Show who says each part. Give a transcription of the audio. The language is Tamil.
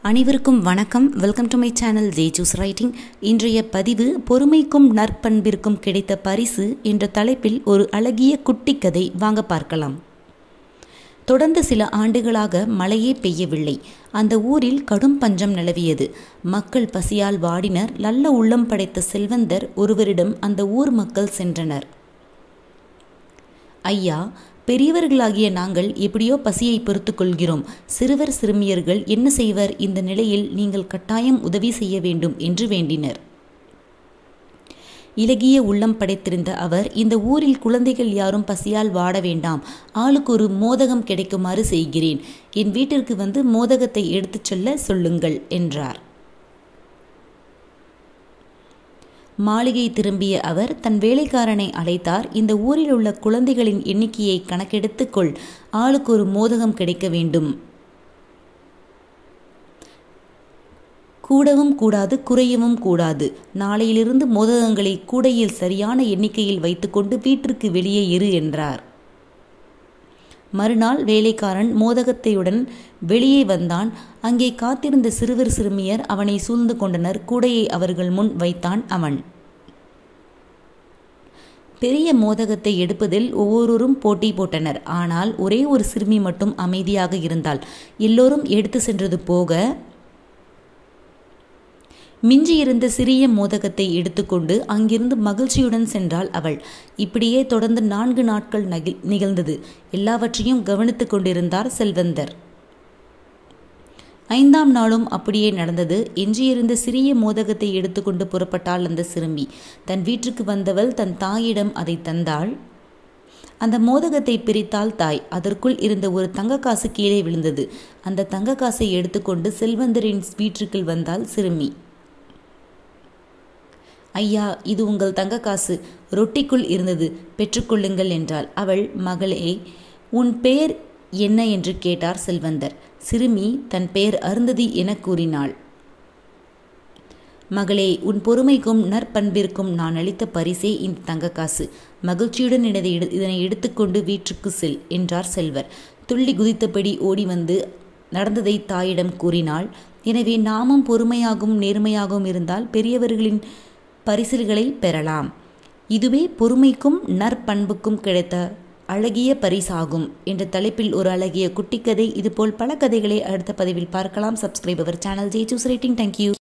Speaker 1: அனைவருக்கும் வணக்கம் welcome to my channel Jesus writing இன்றைய பதிவு பொறுமைக்கும் நற்பண்பிற்கும் கிடைத்த பரிசு என்ற தலைப்பில் ஒரு அழகிய குட்டி கதை வாங்க பார்க்கலாம் தொடர்ந்து சில ஆண்டுகளாக மழையே பெய்யவில்லை அந்த ஊரில் கடும் பஞ்சம் நிலவியது மக்கள் பசியால் வாடினர் நல்ல உள்ளம் படைத்த செல்வந்தர் ஒருவரிடம் அந்த ஊர் மக்கள் சென்றனர் ஐயா பெரியவர்களாகிய நாங்கள் எப்படியோ பசியை பொறுத்து கொள்கிறோம் சிறுவர் சிறுமியர்கள் என்ன செய்வர் இந்த நிலையில் நீங்கள் கட்டாயம் உதவி செய்ய வேண்டும் என்று வேண்டினர் இலகிய உள்ளம் படைத்திருந்த அவர் இந்த ஊரில் குழந்தைகள் யாரும் பசியால் வாட வேண்டாம் ஆளுக்கு ஒரு மோதகம் கிடைக்குமாறு செய்கிறேன் என் வீட்டிற்கு வந்து மோதகத்தை எடுத்துச் செல்ல சொல்லுங்கள் என்றார் மாளிகை திரும்பிய அவர் தன் வேலைக்காரனை அழைத்தார் இந்த ஊரில் உள்ள குழந்தைகளின் எண்ணிக்கையை கணக்கெடுத்துக் கொள் ஆளுக்கு ஒரு மோதகம் கிடைக்க வேண்டும் கூடவும் கூடாது குறையவும் கூடாது நாளையிலிருந்து மோதகங்களை கூடையில் சரியான எண்ணிக்கையில் வைத்துக்கொண்டு வீட்டிற்கு வெளியே இரு என்றார் மறுநாள் வேலைக்காரன் மோதகத்தையுடன் வெளியே வந்தான் அங்கே காத்திருந்த சிறுவர் சிறுமியர் அவனை சூழ்ந்து கொண்டனர் கூடையை அவர்கள் முன் வைத்தான் அவன் பெரிய மோதகத்தை எடுப்பதில் ஒவ்வொருவரும் போட்டி போட்டனர் ஆனால் ஒரே ஒரு சிறுமி மட்டும் அமைதியாக இருந்தாள் எல்லோரும் எடுத்து சென்றது போக மிஞ்சியிருந்த சிறிய மோதகத்தை எடுத்துக்கொண்டு அங்கிருந்து மகிழ்ச்சியுடன் சென்றாள் அவள் இப்படியே தொடர்ந்து நான்கு நாட்கள் நகில் நிகழ்ந்தது எல்லாவற்றையும் கவனித்துக் கொண்டிருந்தார் செல்வந்தர் ஐந்தாம் நாளும் அப்படியே நடந்தது எஞ்சியிருந்த சிறிய மோதகத்தை எடுத்துக்கொண்டு புறப்பட்டாள் அந்த சிறுமி தன் வீட்டுக்கு வந்தவள் தன் தாயிடம் அதை தந்தாள் அந்த மோதகத்தை பிரித்தாள் தாய் அதற்குள் இருந்த ஒரு தங்கக்காசு கீழே விழுந்தது அந்த தங்கக்காசை எடுத்துக்கொண்டு செல்வந்தரின் வீட்டுக்குள் வந்தாள் சிறுமி ஐயா இது உங்கள் தங்க காசு ரொட்டிக்குள் இருந்தது பெற்றுக்கொள்ளுங்கள் என்றாள் அவள் மகளே உன் பெயர் என்ன என்று கேட்டார் செல்வந்தர் சிறுமி தன் பெயர் அருந்ததி என கூறினாள் மகளே உன் பொறுமைக்கும் நற்பண்பிற்கும் நான் அளித்த பரிசே இந்த தங்க காசு மகிழ்ச்சியுடன் இதை இதனை எடுத்துக்கொண்டு வீட்டுக்கு செல் என்றார் செல்வர் துள்ளி குதித்தபடி ஓடி வந்து நடந்ததை தாயிடம் கூறினாள் எனவே நாமும் பொறுமையாகவும் நேர்மையாகவும் இருந்தால் பெரியவர்களின் பரிசில்களை பெறலாம் இதுவே பொறுமைக்கும் நற்பண்புக்கும் கிடைத்த அழகிய பரிசாகும் என்ற தலைப்பில் ஒரு அழகிய குட்டிக்கதை இதுபோல் பல கதைகளை அடுத்த பதிவில் பார்க்கலாம் சப்ஸ்கிரைப் அவர் channel Jesus rating thank you